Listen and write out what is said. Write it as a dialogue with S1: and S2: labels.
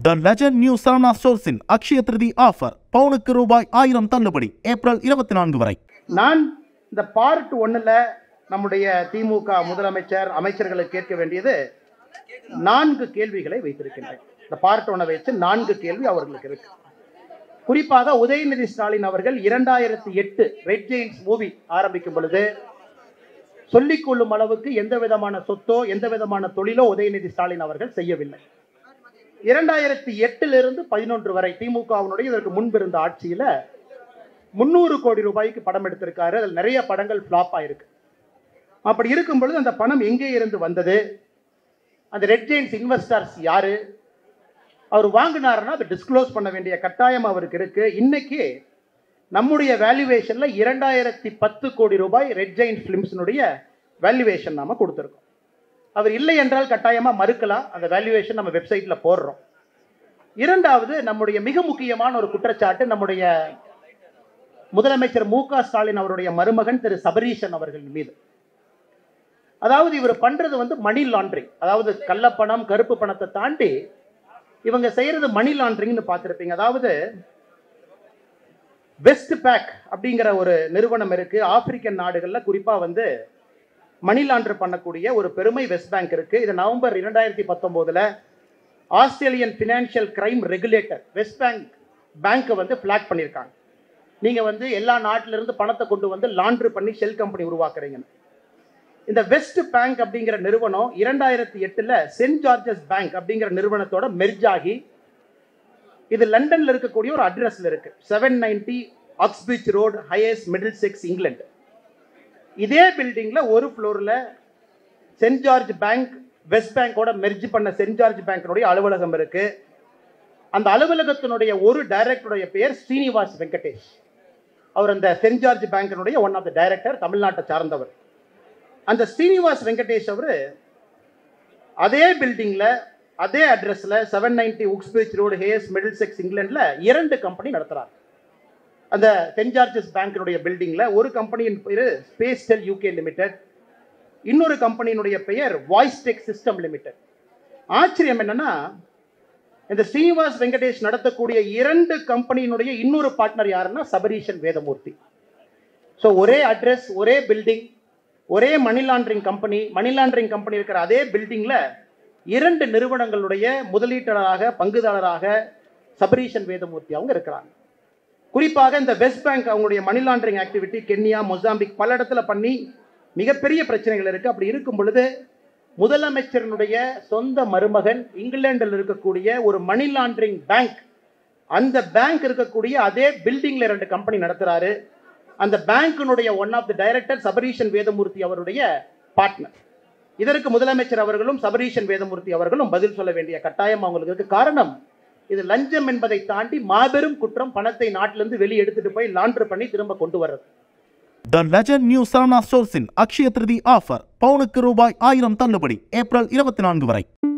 S1: த legend new Saravana ஸ்டோர்ஸின் Akshaya Tritiya offer பவுனுக்கு ரூபாய் ஆயிரம் தள்ளுபடி ஏப்ரல் இருபத்தி நான்கு வரை
S2: நான் இந்த பார்ட் ஒன்றில் நம்முடைய திமுக முதலமைச்சர் அமைச்சர்களை கேட்க வேண்டியது நான்கு கேள்விகளை வைத்திருக்கின்றேன் இந்த பார்ட் ஒன்றை வச்சு நான்கு கேள்வி அவர்களுக்கு இருக்கு குறிப்பாக உதயநிதி ஸ்டாலின் அவர்கள் இரண்டாயிரத்தி எட்டு ரெட் ஜெயின்ஸ் மூவி ஆரம்பிக்கும் பொழுது சொல்லிக் கொள்ளும் அளவுக்கு எந்த விதமான சொத்தோ எந்த விதமான தொழிலோ உதயநிதி ஸ்டாலின் அவர்கள் செய்யவில்லை இரண்டாயிரத்தி எட்டிலிருந்து பதினொன்று வரை திமுகவினுடைய இதற்கு முன்பு இருந்த ஆட்சியில முந்நூறு கோடி ரூபாய்க்கு படம் எடுத்திருக்காரு அதில் நிறைய படங்கள் ஃப்ளாப் ஆயிருக்கு அப்படி இருக்கும் பொழுது அந்த பணம் எங்கே இருந்து வந்தது அந்த ரெட் ஜெயின்ஸ் இன்வெஸ்டர்ஸ் யாரு அவர் வாங்கினாருன்னா அதை டிஸ்க்ளோஸ் பண்ண வேண்டிய கட்டாயம் அவருக்கு இருக்கு இன்னைக்கு நம்முடைய வேல்யூவேஷன்ல இரண்டாயிரத்தி பத்து கோடி ரூபாய் ரெட் ஜெயின்ட் ஃபிலிம்ஸினுடைய வேல்யூவேஷன் நாம கொடுத்துருக்கோம் அவர் இல்லை என்றால் கட்டாயமா மறுக்கலாம் அந்த வேல்யூவேஷன் நம்ம வெப்சைட்ல போடுறோம் இரண்டாவது நம்முடைய மிக முக்கியமான ஒரு குற்றச்சாட்டு நம்முடைய முதலமைச்சர் மு க ஸ்டாலின் அவருடைய மருமகன் திரு சபரீஷன் அவர்கள் மீது அதாவது இவர் பண்றது வந்து மணி லாண்ட்ரிங் அதாவது கள்ளப்பணம் கருப்பு பணத்தை தாண்டி இவங்க செய்யறது மணி லாண்ட்ரிங்னு பார்த்துருப்பீங்க அதாவது வெஸ்ட் பேக் அப்படிங்கிற ஒரு நிறுவனம் இருக்கு ஆப்பிரிக்கன் நாடுகள்ல குறிப்பா வந்து மணி லாண்டர் பண்ணக்கூடிய ஒரு பெருமை வெஸ்ட் பேங்க் இருக்கு இது நவம்பர் இரண்டாயிரத்தி பத்தொன்பதுல Australian financial crime regulator West Bank பேங்க்கை வந்து பிளாக் பண்ணியிருக்காங்க நீங்க வந்து எல்லா நாட்டில இருந்து பணத்தை கொண்டு வந்து லாண்ட்ரு பண்ணி ஷெல் கம்பெனி உருவாக்குறீங்க இந்த வெஸ்ட் பேங்க் அப்படிங்கிற நிறுவனம் இரண்டாயிரத்தி எட்டுல சென்ட் ஜார்ஜஸ் பேங்க் அப்படிங்கிற நிறுவனத்தோட மெர்ஜ் ஆகி இது லண்டன்ல இருக்கக்கூடிய ஒரு அட்ரஸ்ல இருக்கு seven ninety Uxbridge Road Hayes Middlesex England இதே பில்டிங்ல ஒரு ஃப்ளோர்ல சென்ட் ஜார்ஜ் பேங்க் வெஸ்ட் பேங்கோட மெர்ஜ் பண்ண சென்ட் ஜார்ஜ் பேங்கினுடைய அலுவலகம் இருக்கு அந்த அலுவலகத்தினுடைய ஒரு டைரக்டருடைய பெயர் ஸ்ரீனிவாஸ் வெங்கடேஷ் அவர் அந்த சென்ட் ஜார்ஜ் பேங்கினுடைய ஒன் ஆஃப் த டைரக்டர் தமிழ்நாட்டை சார்ந்தவர் அந்த ஸ்ரீனிவாஸ் வெங்கடேஷ் அவர் அதே பில்டிங்ல அதே அட்ரஸ்ல seven ninety Uxbridge Road Hayes Middlesex இங்கிலாந்துல இரண்டு கம்பெனி நடத்துறாங்க அந்த சென்ட் ஜார்ஜஸ் பேங்கினுடைய பில்டிங்ல ஒரு கம்பெனியின் பேர் ஸ்பேஸ் டெல் யூகே லிமிடெட் இன்னொரு கம்பெனியினுடைய பெயர் வாய்ஸ் டெக் சிஸ்டம் லிமிடெட் ஆச்சரியம் என்னன்னா இந்த ஸ்ரீனிவாஸ் வெங்கடேஷ் நடத்தக்கூடிய இரண்டு கம்பெனியினுடைய இன்னொரு பார்ட்னர் யாருன்னா சபரீஷன் வேதமூர்த்தி ஸோ ஒரே அட்ரஸ் ஒரே பில்டிங் ஒரே money laundering company money laundering company இருக்கிற அதே பில்டிங்ல இரண்டு நிறுவனங்களுடைய முதலீட்டாளராக பங்குதாரராக சபரீஷன் வேதமூர்த்தி அவங்க இருக்கிறாங்க குறிப்பாக இந்த வெஸ்ட் பேங்க் அவங்களுடைய money laundering activity Kenya Mozambique பல இடத்துல பண்ணி மிகப்பெரிய பிரச்சனைகள் இருக்கு அப்படி இருக்கும் பொழுது முதலமைச்சரனுடைய சொந்த மருமகன் இங்கிலாந்தில் இருக்கக்கூடிய ஒரு மணி லாண்டரிங் பேங்க் அந்த பேங்க் இருக்கக்கூடிய அதே பில்டிங்ல ரெண்டு கம்பெனி நடத்துறாரு அந்த பேங்கினுடைய one of the director Sabareesan Vedamurthy அவருடைய பார்ட்னர் இதற்கு முதலமைச்சர் அவர்களும் சபரீஷன் வேதமூர்த்தி அவர்களும் பதில் சொல்ல வேண்டிய கட்டாயம் அவங்களுக்கு இருக்கு காரணம் இது லஞ்சம் என்பதை தாண்டி மாபெரும் குற்றம் பணத்தை நாட்டிலிருந்து வெளியே எடுத்துட்டு போய் லாண்டர் பண்ணி திரும்ப கொண்டு வர்றது
S1: த லெஜண்ட் நியூ சரவணா ஸ்டோர்ஸின் அக்ஷய திருதி ஆஃபர் பவுனுக்கு ரூபாய் ஆயிரம் தள்ளுபடி ஏப்ரல் இருபத்தி நான்கு வரை